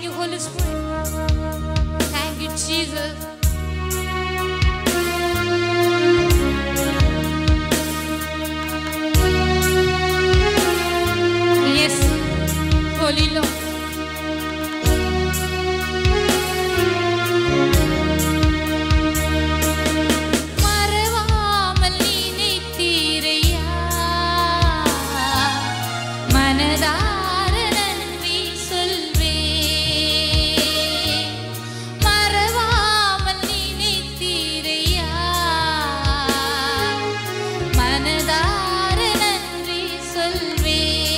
Thank you, Holy Spirit. Thank you, Jesus. Yes, Holy Lord. மறவாமல் நினைத்தீரையா மனதார நன்றி சொல்வே மறவாமல் நினைத்தீரையா மனதார நன்றி சொல்வே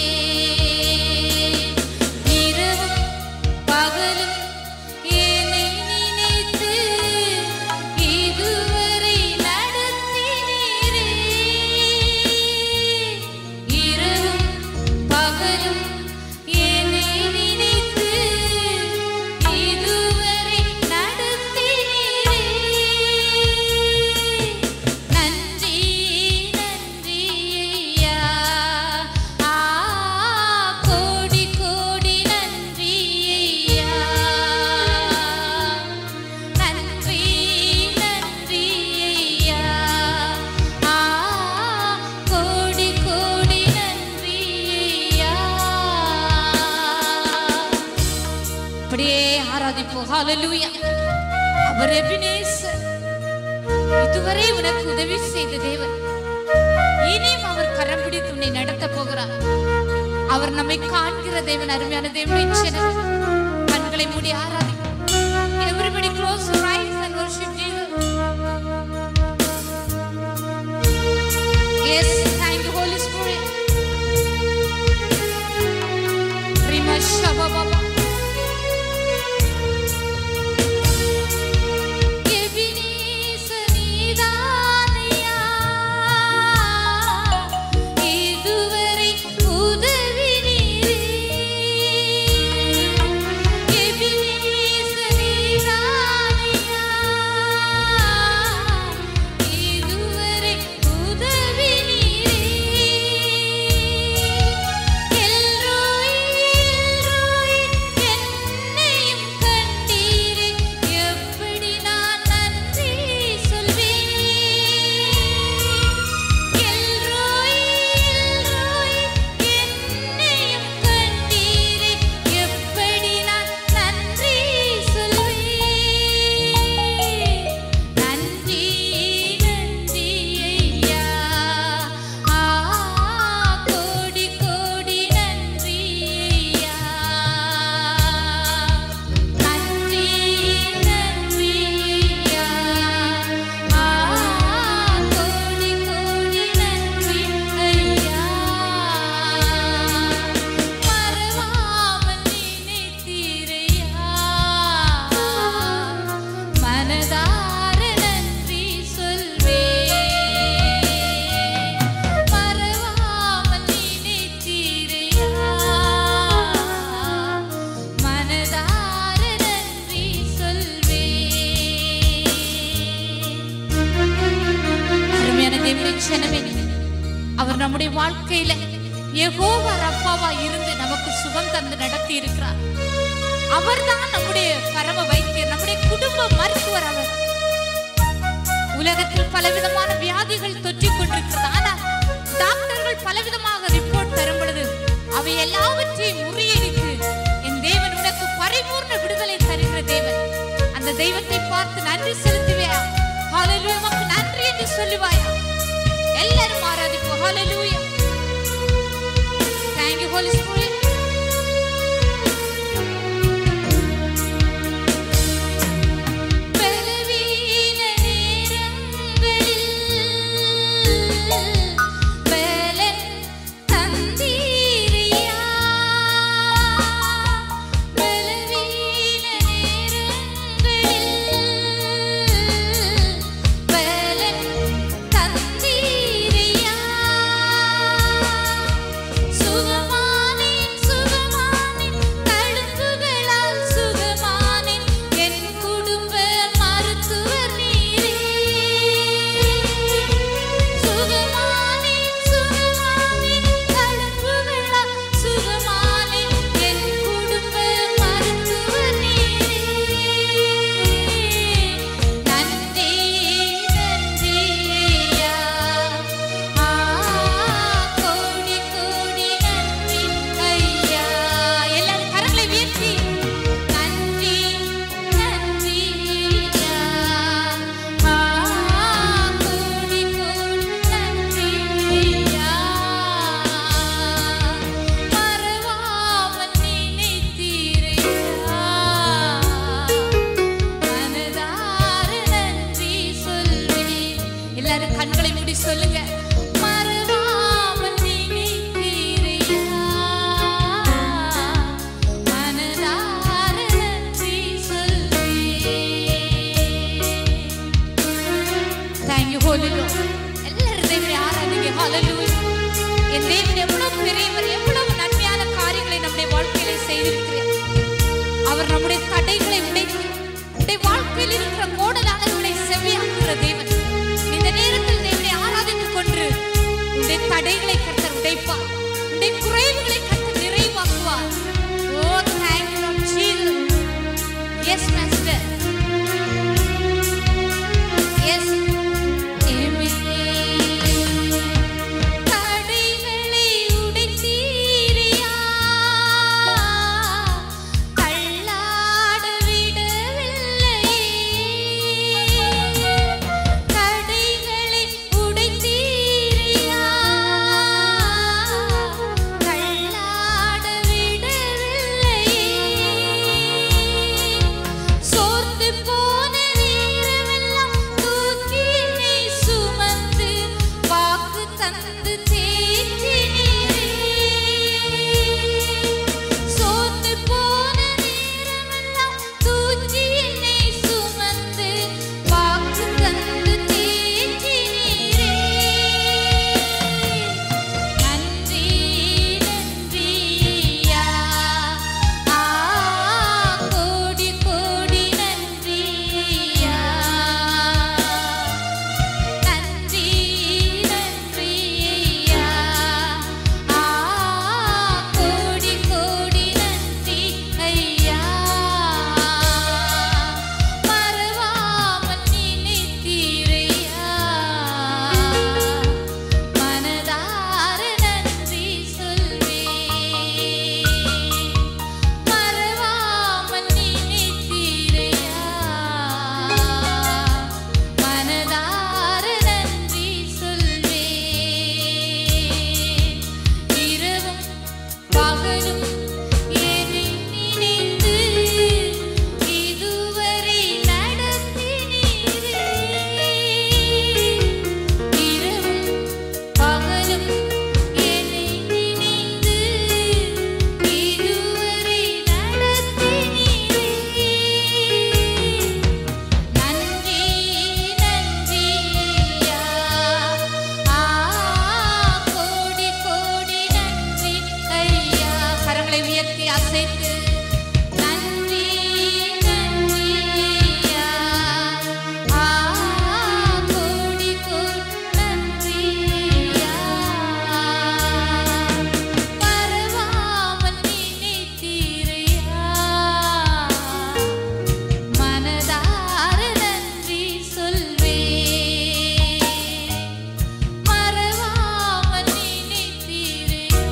இரவும் பகலும் என்னை நினைத்து இதுவரை நடத்தினீரே இரவும் பகலும் என்னை நினைத்து இதுவரை நடத்தினீரே நன்றி நன்றி ஐயா ஆ கோடி கோடி நன்றி ஐயா நன்றி நன்றி ஐயா ஆ கோடி கோடி நன்றி ஐயா அப்படியே ஆராதிப்போம் ஹalleluya அவர் எபினேசர் இதுவரை உனக்கு உதவி செய்த தேவன் இனியும் அவர் கரம் பிடித்து உன்னை நடத்த போகிறார் அவர் நம்மை காண்கிற தேவன் அருமையான தேவன் கண்களை மூடி ஆராதி everybody close your eyes and worship Jesus yes thank you holy spirit Rima Shaba Baba Ebenezer நீதானையா இதுவரை உதவினீரே எபினேசர் நீதானையா இதுவரை உதவினீரே எல்ரோய் எல்ரோய் என்னையும் கண்டீரே எப்படி நான் நன்றி சொல்வேன் எல்ரோய் எல்ரோய் என்னையும் கண்டீரே எப்படி நான் நன்றி சொல்வேன் நன்றி நன்றி ஐயா ஆ கோடி கோடி நன்றி ஐயா நன்றி நன்றி ஐயா ஆ கோடி கோடி நன்றி ஐயா மறவாமல் நினைத்தீரையா மனதார நன்றி சொல்வே மறவாமல் நினைத்தீரையா மனதார நன்றி சொல்வே அருமையான தேவனுடைய ஜனமே அவர் நம்முடைய வாழ்க்கையில யெகோவா ரப்பாவா இருந்து நமக்கு சுகம் தந்து நடத்தி இருக்கிறார் அவர்தான் நம்முடைய பரம வைத்தியர் நம்முடைய குடும்ப மருத்துவர் அவர் உலகத்தில் பலவிதமான வியாதிகள் தொற்றிக் கொண்டிருக்கிறது ஆனால் டாக்டர்கள் பலவிதமாக ரிப்போர்ட் தரும் பொழுது அவை எல்லாவற்றையும் முறியடித்து என் தேவன் உனக்கு பரிபூர்ண விடுதலை தருகிற தேவன் அந்த தெய்வத்தை பார்த்து நன்றி செலுத்துவையா ஹalleluya உமக்கு நன்றி என்று சொல்லுவாயா எல்லாரும் ஆராதிப்போம் ஹalleluya thank you holy spirit பலவீன நேரங்களில் பலன் தந்தீரியா பலவீன நேரங்களில் பலன் தந்தீரியா உயர்த்தி அசைத்து நன்றி நன்றி ஐயா. ஆ, கோடி கோடி நன்றி ஐயா. மறவாமல் நினைத்தீரையா. மனதார நன்றி சொல்வேன். மறவாமல் நினைத்தீரையா.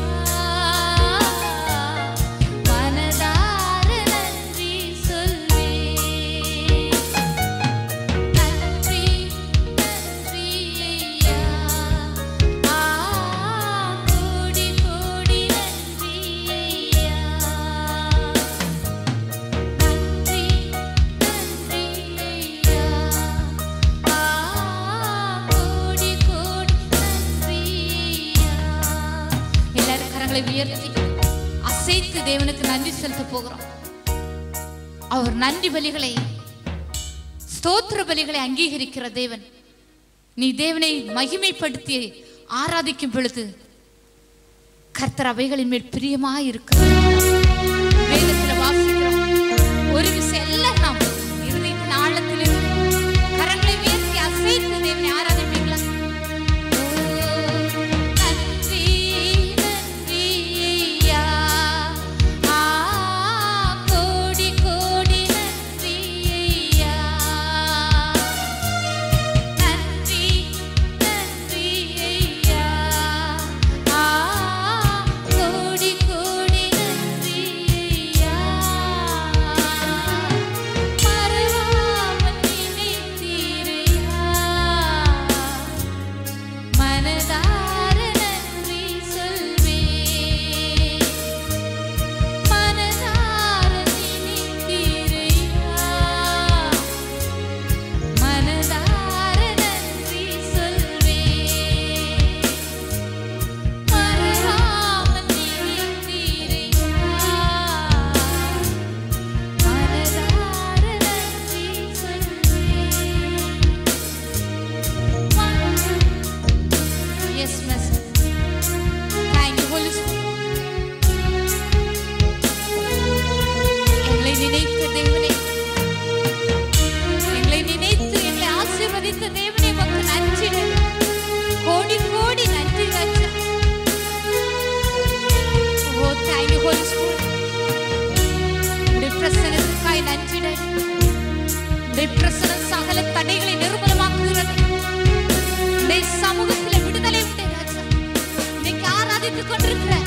மனதார நன்றி சொல்வேன். நன்றி நன்றி ஐயா ஆ கோடி கோடி நன்றி ஐயா நன்றி நன்றி ஐயா ஆ கோடி கோடி நன்றி ஐயா எல்லாரும் கரங்களை உயர்த்தி அசைத்து தேவனுக்கு நன்றி செலுத்த போகிறோம் அவர் நன்றி பலிகளை ஸ்தோத்திர பலிகளை அங்கீகரிக்கிற தேவன் நீ தேவனை மகிமைப்படுத்தி ஆராதிக்கும் பொழுது கர்த்தர் அவைகளின் மேல் பிரியமாய் இருக்கிறார் வேதத்துல வாசிக்கிறோம் ஒரு விஷயம் எல்லாம் நாம் இருதயத்தின் ஆழத்தில் இருந்து கரங்களை உயர்த்தி அசைத்து தேவனை ஆராதிப்பீங்களா ஓ, நன்றி நன்றி ஐயா ஆ கோடி கோடி நன்றி ஐயா நன்றி நன்றி ஐயா ஆ கோடி கோடி நன்றி ஐயா மறவாமல் நினைத்தீரையா மனதார நன்றி சொல்வேன் மனதார நினைத்தீரையா மனதார நன்றி சொல்வேன் மறவாமல் நினைத்தீரையா மனதார நன்றி சொல்வேன் Yes, Master. Thank you, Holy Spirit. எங்களை நினைத்த தேவனே எங்களை நினைத்து எங்களை ஆசீர்வதித்த தேவனே உமக்கு நன்றி கோடி கோடி நன்றி ராஜா ஓ தேங்க்யூ ஹோலி ஸ்பிரிட் உடைய பிரசனத்துக்காய் நன்றி உடைய பிரசனம் சகல தடைகளை நிர்மலமாக்குகிறது உடைய சமூகத்தில் விடுதலை உண்டு ராஜா இன்னைக்கு ஆராதித்துக் கொண்டிருக்கிற